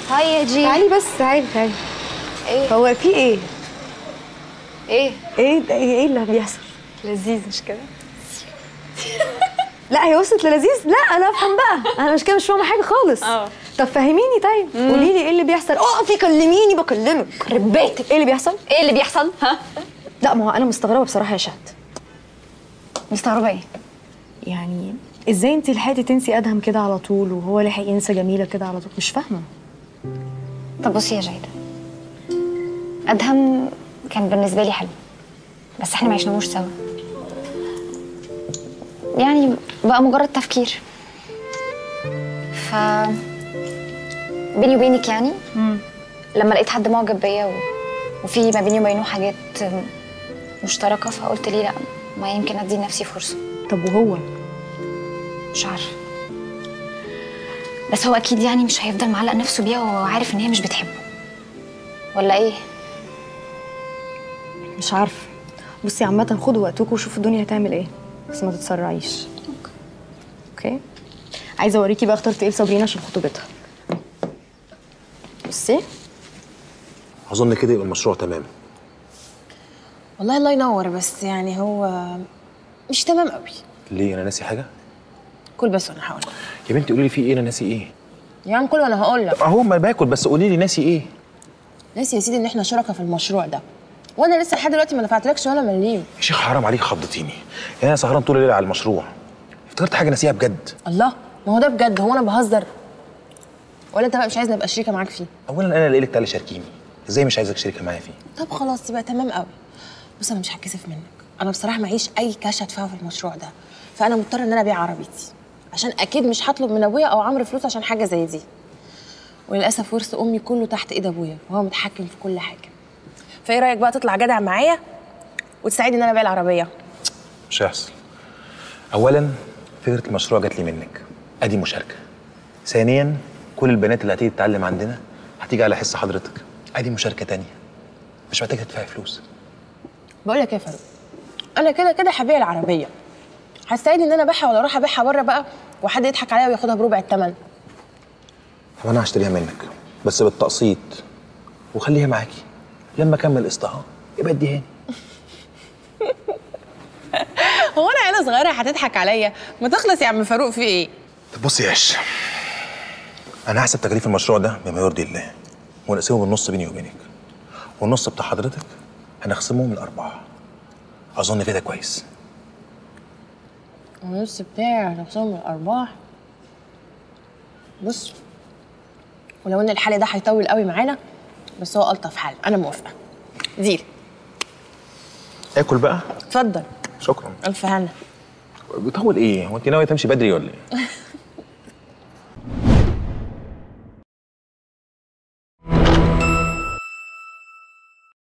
هاي يا جي تعالي بس تعالي تعالي ايه هو في ايه؟ ايه ايه ده ايه ايه اللي بيحصل؟ لذيذ مش كده لا هي وصلت للذيذ لا انا افهم بقى انا مش كده مش فاهمه حاجه خالص اه. طب فهميني طيب قولي لي ايه اللي بيحصل اقفي كلميني بكلمك خرب بيتك ايه اللي بيحصل ايه اللي بيحصل ها لا ما هو انا مستغربه بصراحه يا شهد مستغربه ايه يعني ازاي انت لحقتي تنسي ادهم كده على طول وهو لحق ينسى جميله كده على طول مش فاهمه طب بصي يا جيدة أدهم كان بالنسبة لي حلو بس احنا ما عشناهوش سوا يعني بقى مجرد تفكير ف بيني وبينك يعني لما لقيت حد معجب بيا و... وفي ما بيني وبينه حاجات مشتركة فقلت ليه لا ما يمكن ادي لنفسي فرصة طب وهو مش عارفة بس هو أكيد يعني مش هيفضل معلق نفسه بيها وهو عارف إن هي مش بتحبه ولا إيه؟ مش عارفه بصي عامه خدوا وقتكم وشوفوا الدنيا هتعمل ايه بس ما تتسرعيش اوكي عايزه اوريكي بقى اخترت ايه لصابرين عشان خطوبتها بصي اظن كده يبقى المشروع تمام والله الله ينور بس يعني هو مش تمام قوي ليه انا ناسي حاجه كل بس وانا هقول يا بنتي قولي لي في ايه انا ناسي ايه يا عم كل وانا هقول لك اهو ما باكل بس قولي لي ناسي ايه ناسي يا سيدي ان احنا شركاء في المشروع ده وانا لسه لحد دلوقتي ما دفعتلكش ولا مليم يا شيخ حرام عليك خضتيني يعني انا سهران طول الليل على المشروع افتكرت حاجه ناسيها بجد الله ما هو ده بجد هو انا بهزر ولا انت بقى مش عايزني ابقى شريكه معاك فيه اولا انا اللي قلت تعالى شاركيني ازاي مش عايزك شريكه معايا فيه طب خلاص يبقى تمام قوي بص انا مش هتكسف منك انا بصراحه معيش اي كاش ادفعه في المشروع ده فانا مضطره ان انا ابيع عربيتي عشان اكيد مش هطلب من ابويا او عمرو فلوس عشان حاجه زي دي وللاسف ورث امي كله تحت ايد ابويا وهو متحكم في كل حاجه فايه رايك بقى تطلع جدع معايا وتساعدني ان انا ابيع العربيه مش هيحصل اولا فكره المشروع جات لي منك ادي مشاركه ثانيا كل البنات اللي هتيجي تتعلم عندنا هتيجي على حس حضرتك ادي مشاركه تانية مش محتاجه تدفعي فلوس بقول لك ايه يا فاروق انا كده كده هبيع العربيه هتساعدني ان انا ابيعها ولا اروح ابيعها بره بقى وحد يضحك عليا وياخدها بربع الثمن طب انا هشتريها منك بس بالتقسيط وخليها معاكي لما اكمل قسطها يبقى اديهاني هو انا عيله صغيره هتضحك عليا ما تخلص يا عم فاروق في ايه طب بص يا عش انا هحسب تكاليف المشروع ده بما يرضي الله ونقسمه بالنص بيني وبينك والنص بتاع حضرتك هنقسمه من الارباح اظن كده كويس النص بتاعي هنقسمه من الارباح بص ولو ان الحل ده هيطول قوي معانا بس هو الطف حل انا موافقه ديل اكل بقى اتفضل شكرا الف هنا بتطول ايه هو انت ناويه تمشي بدري ولا ايه